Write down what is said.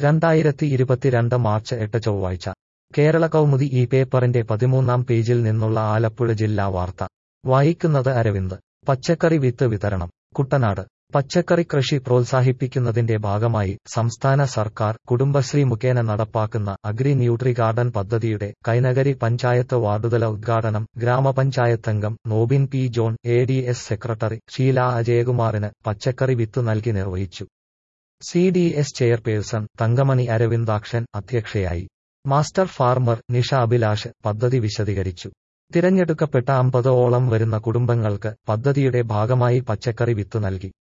രണ്ടായിരത്തി ഇരുപത്തിരണ്ട് മാർച്ച് എട്ട് ചൊവ്വാഴ്ച കേരള കൗമുദി ഈ പേപ്പറിന്റെ പതിമൂന്നാം പേജിൽ നിന്നുള്ള ആലപ്പുഴ ജില്ലാ വാർത്ത വായിക്കുന്നത് അരവിന്ദ് പച്ചക്കറി വിത്ത് വിതരണം കുട്ടനാട് പച്ചക്കറി കൃഷി പ്രോത്സാഹിപ്പിക്കുന്നതിന്റെ ഭാഗമായി സംസ്ഥാന സർക്കാർ കുടുംബശ്രീ മുഖേന നടപ്പാക്കുന്ന അഗ്രി ന്യൂട്രി ഗാർഡൻ പദ്ധതിയുടെ കൈനകരി പഞ്ചായത്ത് വാർഡുതല ഉദ്ഘാടനം ഗ്രാമപഞ്ചായത്തംഗം Nobin P John A D S secretary Sheela അജയകുമാറിന് പച്ചക്കറി വിത്ത് നൽകി നിർവഹിച്ചു C D S chairperson Thankamani Aravindakshan അധ്യക്ഷയായി മാസ്റ്റർ ഫാർമർ നിഷ അഭിലാഷ് പദ്ധതി വിശദീകരിച്ചു തിരഞ്ഞെടുക്കപ്പെട്ട അമ്പതോളം വരുന്ന കുടുംബങ്ങൾക്ക് പദ്ധതിയുടെ ഭാഗമായി പച്ചക്കറി വിത്ത് നൽകി